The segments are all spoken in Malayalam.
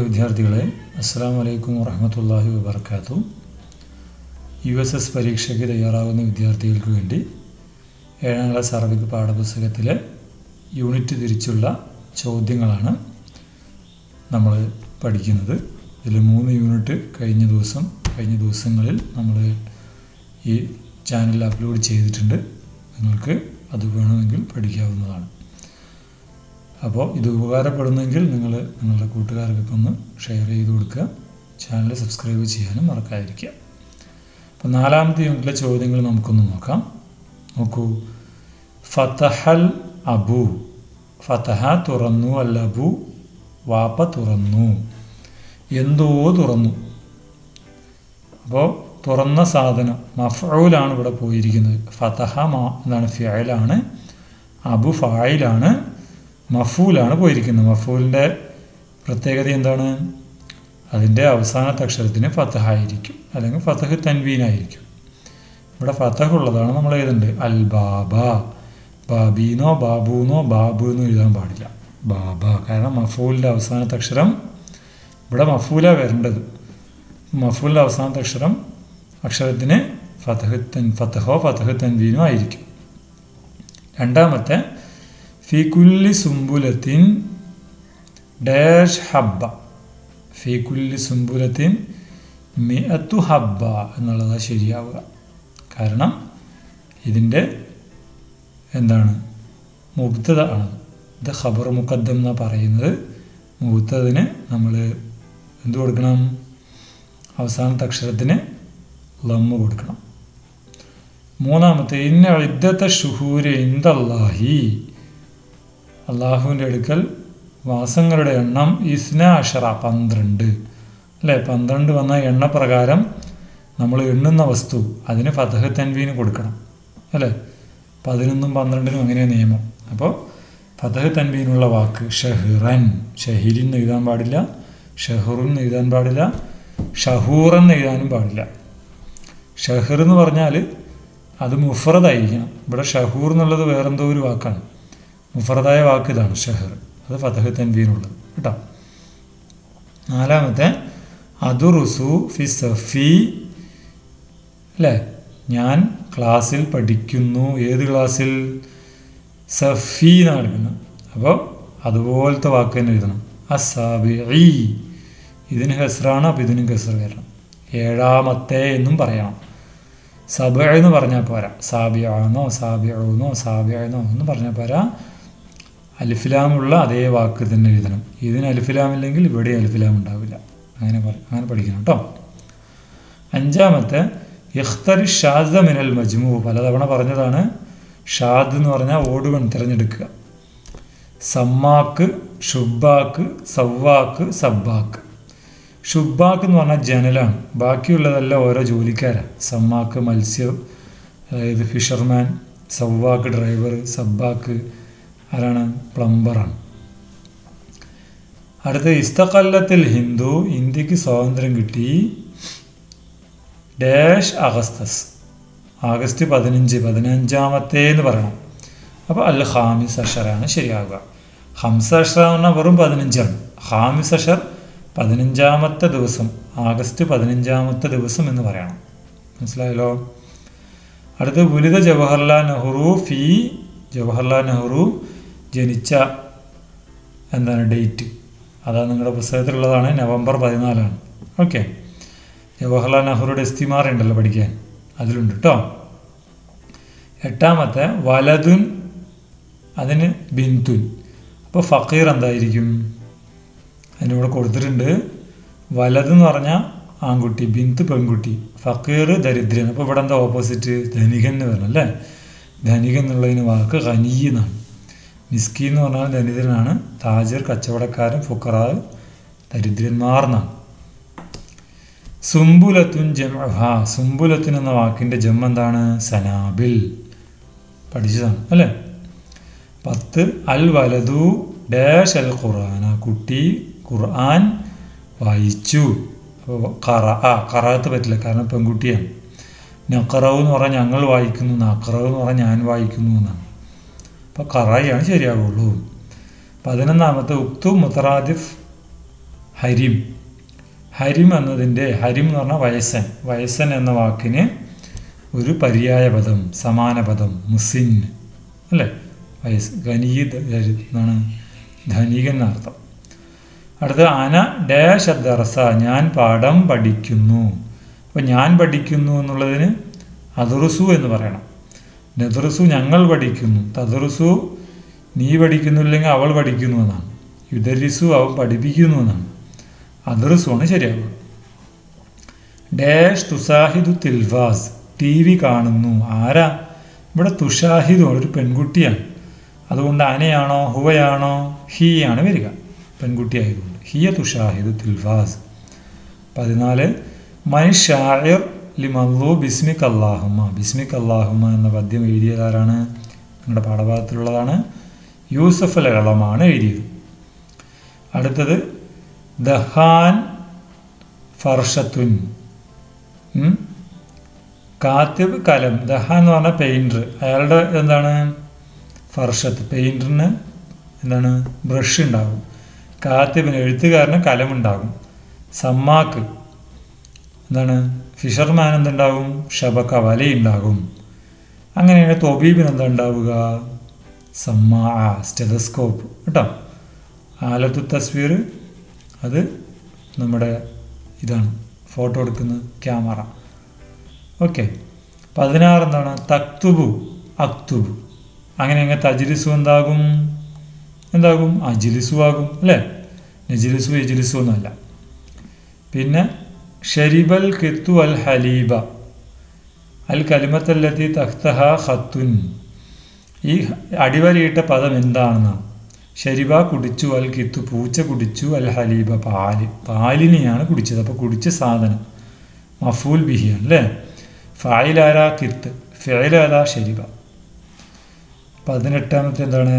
വിദ്യാർത്ഥികളെ അസ്സാം വലൈക്കും വറഹമത്തല്ലാഹി വബർക്കാത്തു യു എസ് എസ് പരീക്ഷയ്ക്ക് തയ്യാറാകുന്ന വിദ്യാർത്ഥികൾക്ക് വേണ്ടി ഏഴാം ക്ലാസ് അറബിക് പാഠപുസ്തകത്തിലെ യൂണിറ്റ് തിരിച്ചുള്ള ചോദ്യങ്ങളാണ് നമ്മൾ പഠിക്കുന്നത് ഇതിൽ മൂന്ന് യൂണിറ്റ് കഴിഞ്ഞ ദിവസം കഴിഞ്ഞ ദിവസങ്ങളിൽ നമ്മൾ ഈ ചാനലിൽ അപ്ലോഡ് ചെയ്തിട്ടുണ്ട് നിങ്ങൾക്ക് അത് വേണമെങ്കിൽ പഠിക്കാവുന്നതാണ് അപ്പോൾ ഇത് ഉപകാരപ്പെടുന്നെങ്കിൽ നിങ്ങൾ നിങ്ങളുടെ കൂട്ടുകാർക്കൊക്കെ ഒന്ന് ഷെയർ ചെയ്ത് കൊടുക്കുക ചാനൽ സബ്സ്ക്രൈബ് ചെയ്യാനും മറക്കാതിരിക്കുക അപ്പോൾ നാലാമത്തെ യൂണിറ്റിലെ ചോദ്യങ്ങൾ നമുക്കൊന്ന് നോക്കാം നോക്കൂ ഫതഹൽ അബു ഫതഹ തുറന്നു അൽ അബു വാപ്പ തുറന്നു എന്തോ തുറന്നു അപ്പോൾ തുറന്ന സാധനം മഫൂലാണ് ഇവിടെ പോയിരിക്കുന്നത് ഫതഹ മാ എന്താണ് ഫിയലാണ് അബു ഫായിലാണ് മഫൂലാണ് പോയിരിക്കുന്നത് മഫൂലിൻ്റെ പ്രത്യേകത എന്താണ് അതിൻ്റെ അവസാനത്തെ അക്ഷരത്തിന് ഫതഹായിരിക്കും അല്ലെങ്കിൽ ഫതഹ് തൻവീനായിരിക്കും ഇവിടെ ഫതഹ് ഉള്ളതാണ് നമ്മൾ എഴുതുന്നത് അൽ ബാബ ബാബീനോ ബാബുന്നോ ബാബു എന്നോ എഴുതാൻ പാടില്ല ബാബ കാരണം മഫൂലിൻ്റെ അവസാനത്തെ അക്ഷരം ഇവിടെ മഫൂല വരേണ്ടത് മഫൂലിൻ്റെ അവസാനത്തെ അക്ഷരം അക്ഷരത്തിന് ഫതഹ് തൻ ഫതഹോ ഫതഹ് തൻവീനോ ആയിരിക്കും രണ്ടാമത്തെ ഫി കുല്ലി സുംബുലത്തിൻ ഡാഷ് ഹബ്ബ ഫി കുല്ലി സുംബുലത്തിൻ മിഅത്തു ഹബ്ബ എന്നുള്ളതാണ് ശരിയാവുക കാരണം ഇതിൻ്റെ എന്താണ് മുബ്തത ആണ് ഇത് ഖബർ മുഖദ്ദം എന്നാണ് പറയുന്നത് മുബ്തതിന് നമ്മൾ എന്ത് കൊടുക്കണം അവസാനത്തെ അക്ഷരത്തിന് ലമ്മ് കൊടുക്കണം മൂന്നാമത്തെ ഇന്ന ഇദ്ദത്തെ ഷുഹൂര് ഇന്ദല്ലാഹി അള്ളാഹുവിൻ്റെ അടുക്കൽ മാസങ്ങളുടെ എണ്ണം ഇസ്ന അഷറ പന്ത്രണ്ട് അല്ലേ പന്ത്രണ്ട് വന്ന എണ്ണ പ്രകാരം നമ്മൾ എണ്ണുന്ന വസ്തു അതിന് ഫതഹ് തൻവീന് കൊടുക്കണം അല്ലേ പതിനൊന്നും പന്ത്രണ്ടിനും അങ്ങനെ നിയമം അപ്പോൾ ഫതഹ് തൻവീനുള്ള വാക്ക് ഷെഹ്റൻ ഷഹിരിൻ എഴുതാൻ പാടില്ല ഷെഹറുൻ എഴുതാൻ പാടില്ല ഷഹൂറൻ എഴുതാനും പാടില്ല ഷെഹർ എന്ന് പറഞ്ഞാൽ അത് മുഫറദായിരിക്കണം ഇവിടെ ഷഹൂർ എന്നുള്ളത് വേറെന്തോ ഒരു വാക്കാണ് മുഫറദായ വാക്ക് ഇതാണ് ഷെഹർ അത് ഫതഹ് തൻവീനുള്ളത് കേട്ടോ നാലാമത്തെ അതുറുസു ഫി സഫി അല്ലേ ഞാൻ ക്ലാസ്സിൽ പഠിക്കുന്നു ഏത് ക്ലാസ്സിൽ സഫി എന്നാണ് എടുക്കുന്നത് അപ്പോൾ അതുപോലത്തെ വാക്ക് തന്നെ എഴുതണം അസാബി ഇതിന് ഹെസറാണ് അപ്പോൾ ഇതിനും ഹെസർ വരണം ഏഴാമത്തെ എന്നും പറയണം സബ എന്ന് പറഞ്ഞാൽ പോരാ സാബിയാണെന്നോ സാബിയാണെന്നോ സാബിയാണെന്നോ എന്ന് പറഞ്ഞാൽ പോരാ അലിഫിലാമുള്ള അതേ വാക്ക് തന്നെ എഴുതണം ഇതിന് അലിഫിലാമില്ലെങ്കിൽ ഇവിടെ അലിഫിലാം ഉണ്ടാവില്ല അങ്ങനെ അങ്ങനെ പഠിക്കണം കേട്ടോ അഞ്ചാമത്തെ ഇഖ്തരി ഷാദ മിനൽ മജ്മു പലതവണ പറഞ്ഞതാണ് ഷാദ് എന്ന് പറഞ്ഞാൽ ഓടുവൺ തിരഞ്ഞെടുക്കുക സമ്മാക്ക് ഷുബാക്ക് സവ്വാക്ക് സബ്ബാക്ക് ഷുബാക്ക് എന്ന് പറഞ്ഞാൽ ജനലാണ് ബാക്കിയുള്ളതെല്ലാം ഓരോ ജോലിക്കാരാണ് സമ്മാക്ക് മത്സ്യം അതായത് ഫിഷർമാൻ സവ്വാക്ക് ഡ്രൈവർ സബ്ബാക്ക് ആരാണ് പ്ലംബറാണ് അടുത്ത ഇസ്തഖല്ലത്തിൽ ഹിന്ദു ഇന്ത്യക്ക് സ്വാതന്ത്ര്യം കിട്ടി ഡാഷ് അഗസ്തസ് ആഗസ്റ്റ് പതിനഞ്ച് പതിനഞ്ചാമത്തെ എന്ന് പറയണം അപ്പോൾ അൽ ഹാമിസ് അഷറാണ് ശരിയാവുക ഹംസ അഷർ എന്ന് പറഞ്ഞാൽ വെറും പതിനഞ്ചാണ് ഹാമിസ് അഷർ പതിനഞ്ചാമത്തെ ദിവസം ആഗസ്റ്റ് പതിനഞ്ചാമത്തെ ദിവസം എന്ന് പറയണം മനസ്സിലായല്ലോ അടുത്ത് ഗുലിത ജവഹർലാൽ നെഹ്റു ഫി ജവഹർലാൽ നെഹ്റു ജനിച്ച എന്താണ് ഡേറ്റ് അതാണ് നിങ്ങളുടെ പുസ്തകത്തിലുള്ളതാണ് നവംബർ പതിനാലാണ് ഓക്കെ ജവഹർലാൽ നെഹ്റുയുടെ എസ്തിമാർ ഉണ്ടല്ലോ പഠിക്കാൻ അതിലുണ്ട് കേട്ടോ എട്ടാമത്തെ വലതുൻ അതിന് ബിന്തുൻ അപ്പോൾ ഫക്കീർ എന്തായിരിക്കും അതിനിവിടെ കൊടുത്തിട്ടുണ്ട് വലതെന്ന് പറഞ്ഞാൽ ആൺകുട്ടി ബിന്ത് പെൺകുട്ടി ഫക്കീർ ദരിദ്രൻ അപ്പോൾ ഇവിടെ എന്താ ഓപ്പോസിറ്റ് ധനികൻ എന്ന് പറഞ്ഞു അല്ലേ ധനികൻ എന്നുള്ളതിന് വാക്ക് ഖനീ എന്നാണ് മിസ്കി എന്ന് പറഞ്ഞാൽ ദരിദ്രനാണ് താജർ കച്ചവടക്കാരൻ ഫുക്കറാവ് ദരിദ്രന്മാർ എന്നാണ് സുംബുലത്തുൻ ജംഹ സുംബുലത്തുൻ എന്ന വാക്കിൻ്റെ ജം എന്താണ് സനാബിൽ പഠിച്ചതാണ് അല്ലേ പത്ത് അൽ വലതു ഡാഷ് അൽ ഖുർആൻ ആ കുട്ടി ഖുർആൻ വായിച്ചു അപ്പോൾ കറ ആ കറാത്ത് പറ്റില്ല കാരണം പെൺകുട്ടിയാണ് നക്കറവ് എന്ന് പറഞ്ഞാൽ ഞങ്ങൾ വായിക്കുന്നു നക്കറവ് എന്ന് പറഞ്ഞാൽ ഞാൻ വായിക്കുന്നു എന്നാണ് അപ്പോൾ കറായിയാണ് ശരിയാവുള്ളൂ പതിനൊന്നാമത്തെ ഉക്തു മുത്തറാദിഫ് ഹരിം ഹരിം എന്നതിൻ്റെ ഹരിം എന്ന് പറഞ്ഞാൽ വയസ്സൻ വയസ്സൻ എന്ന വാക്കിന് ഒരു പര്യായ പദം സമാന പദം മുസിൻ അല്ലേ വയസ്സ് ഖനീദ് എന്നാണ് ധനികൻ എന്നർത്ഥം അടുത്ത അന ഡാഷ് ദർസ ഞാൻ പാഠം പഠിക്കുന്നു അപ്പം ഞാൻ പഠിക്കുന്നു എന്നുള്ളതിന് അതുറുസു എന്ന് പറയണം നെതുറുസു ഞങ്ങൾ പഠിക്കുന്നു തതുറുസു നീ പഠിക്കുന്നില്ലെങ്കിൽ അവൾ പഠിക്കുന്നു എന്നാണ് യുദരിസു അവൻ പഠിപ്പിക്കുന്നു എന്നാണ് അതുറുസു ആണ് ശരിയാവുക ഡാഷ് തുസാഹിദു തിൽവാസ് ടി വി കാണുന്നു ആരാ ഇവിടെ തുഷാഹിദു ഒരു പെൺകുട്ടിയാണ് അതുകൊണ്ട് അനയാണോ ഹുവയാണോ ഹി ആണ് വരിക പെൺകുട്ടി ആയതുകൊണ്ട് ഹിയ തുഷാഹിദു തിൽവാസ് പതിനാല് മൻ ഷായർ ലിമല്ലു ബിസ്മിക് അള്ളാഹുമ ബിസ്മിക് അള്ളാഹുമ എന്ന പദ്യം എഴുതിയതാരാണ് നിങ്ങളുടെ പാഠഭാഗത്തിലുള്ളതാണ് യൂസഫ് അൽ എളമാണ് എഴുതിയത് അടുത്തത് ദഹാൻ ഫർഷത്തുൻ ഉം? കാത്തിബ് കലം ദഹാൻ എന്ന് പറഞ്ഞാൽ പെയിൻറ്റർ അയാളുടെ എന്താണ് ഫർഷത്ത് പെയിൻറ്ററിന് എന്താണ് ബ്രഷ് ഉണ്ടാകും കാത്തിബിന് എഴുത്തുകാരന് കലമുണ്ടാകും സമ്മാക്ക് എന്താണ് ഫിഷർമാൻ എന്തുണ്ടാകും ഷബക്ക വലയുണ്ടാകും അങ്ങനെയാണ് തൊബീബിന് എന്താ ഉണ്ടാവുക സമ്മാ സ്റ്റെതസ്കോപ്പ് കേട്ടോ ആലത്തു തസ്വീർ അത് നമ്മുടെ ഇതാണ് ഫോട്ടോ എടുക്കുന്ന ക്യാമറ ഓക്കെ പതിനാറ് എന്താണ് തക്തുബു അക്തുബു അങ്ങനെ അങ്ങ് തജിലിസു എന്താകും എന്താകും അജിലിസു ആകും അല്ലേ നജിലിസു എജിലിസു ഒന്നുമല്ല പിന്നെ ഷരിബൽ കിത്തു അൽ ഹലീബ അൽ കലിമത്തല്ലത്തി തഖ്തഹ ഖത്തുൻ ഈ അടിവരയിട്ട പദം എന്താണെന്നാണ് ഷരിബ കുടിച്ചു അൽ കിത്തു പൂച്ച കുടിച്ചു അൽ ഹലീബ പാല് പാലിനെയാണ് കുടിച്ചത് അപ്പോൾ കുടിച്ച സാധനം മഫൂൽ ബിഹിയാണ് അല്ലേ ഫായിലാര കിത്ത് ഫെയിലാര ഷരിബ പതിനെട്ടാമത്തെ എന്താണ്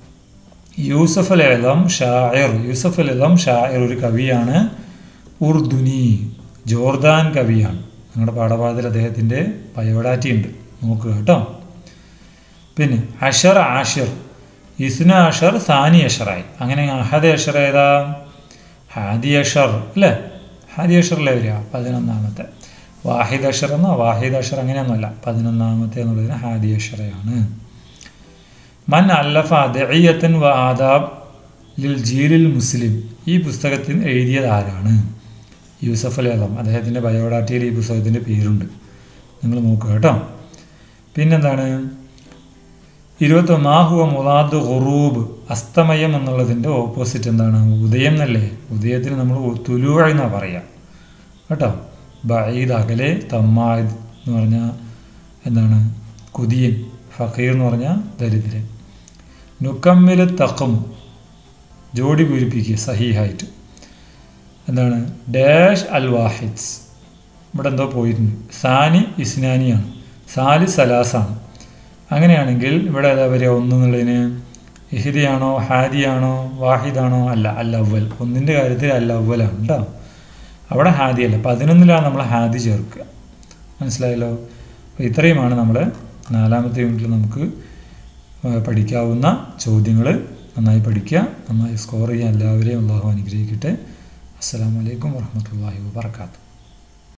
യൂസഫ് അൽ എളം ഷായർ യൂസഫ് അൽ എളം ഷായർ ഒരു കവിയാണ് ഉർദുനി ജോർദാൻ കവിയാണ് നിങ്ങളുടെ പാഠഭാഗത്തിൽ അദ്ദേഹത്തിൻ്റെ ബയോഡാറ്റി ഉണ്ട് നോക്കുക കേട്ടോ പിന്നെ അഷർ ആഷിർ ഇസ്ന അഷർ സാനി അഷറായി അങ്ങനെ അഹദ് അഷർ ഏതാ ഹാദി അഷർ അല്ലേ ഹാദി അഷറിലെ വരിക പതിനൊന്നാമത്തെ വാഹിദ് അഷർ എന്നോ വാഹിദ് അഷർ അങ്ങനെയൊന്നുമല്ല പതിനൊന്നാമത്തെ എന്നുള്ളതിന് ഹാദി അഷറയാണ് മൻ അല്ലഫ ദഈയത്തൻ വ ആദാബ് ലിൽ ജീലിൽ മുസ്ലിം ഈ പുസ്തകത്തിന് എഴുതിയത് ആരാണ് യൂസഫ് അലി അലം അദ്ദേഹത്തിൻ്റെ ബയോഡാറ്റയിൽ ഈ പുസ്തകത്തിൻ്റെ പേരുണ്ട് നിങ്ങൾ നോക്കുക കേട്ടോ പിന്നെന്താണ് ഇരുപത്തി മാഹുവ മുലാദ് ഖുറൂബ് അസ്തമയം എന്നുള്ളതിൻ്റെ ഓപ്പോസിറ്റ് എന്താണ് ഉദയം എന്നല്ലേ ഉദയത്തിന് നമ്മൾ തുലുവ എന്നാണ് പറയുക കേട്ടോ ബഈദ് അകലെ തമ്മാദ് എന്ന് പറഞ്ഞാൽ എന്താണ് കുതിയൻ ഫക്കീർ എന്ന് പറഞ്ഞാൽ ദരിദ്രൻ നുക്കമ്മിൽ തക്കം ജോഡി പൂരിപ്പിക്കുക സഹീഹായിട്ട് എന്താണ് ഡാഷ് അൽ വാഹിദ്സ് ഇവിടെ എന്തോ പോയിട്ടുണ്ട് സാനി ഇസ്നാനിയാണ് സാലി സലാസാണ് അങ്ങനെയാണെങ്കിൽ ഇവിടെ ഏതാ വരിക ഒന്നെന്നുള്ളതിന് ഇഹിദിയാണോ ഹാദിയാണോ വാഹിദാണോ അല്ല അൽ അവൽ ഒന്നിൻ്റെ കാര്യത്തിൽ അൽ അവലാണ് കേട്ടോ അവിടെ ഹാദി അല്ല പതിനൊന്നിലാണ് നമ്മൾ ഹാദി ചേർക്കുക മനസ്സിലായല്ലോ അപ്പോൾ ഇത്രയുമാണ് നമ്മൾ നാലാമത്തെ യൂണിറ്റിൽ നമുക്ക് പഠിക്കാവുന്ന ചോദ്യങ്ങൾ നന്നായി പഠിക്കുക നന്നായി സ്കോർ ചെയ്യാൻ എല്ലാവരെയും അള്ളാഹു അനുഗ്രഹിക്കട്ടെ അസ്സാം വലൈക്കും വാഹമത്തല്ലാഹി വാബർക്കാത്തു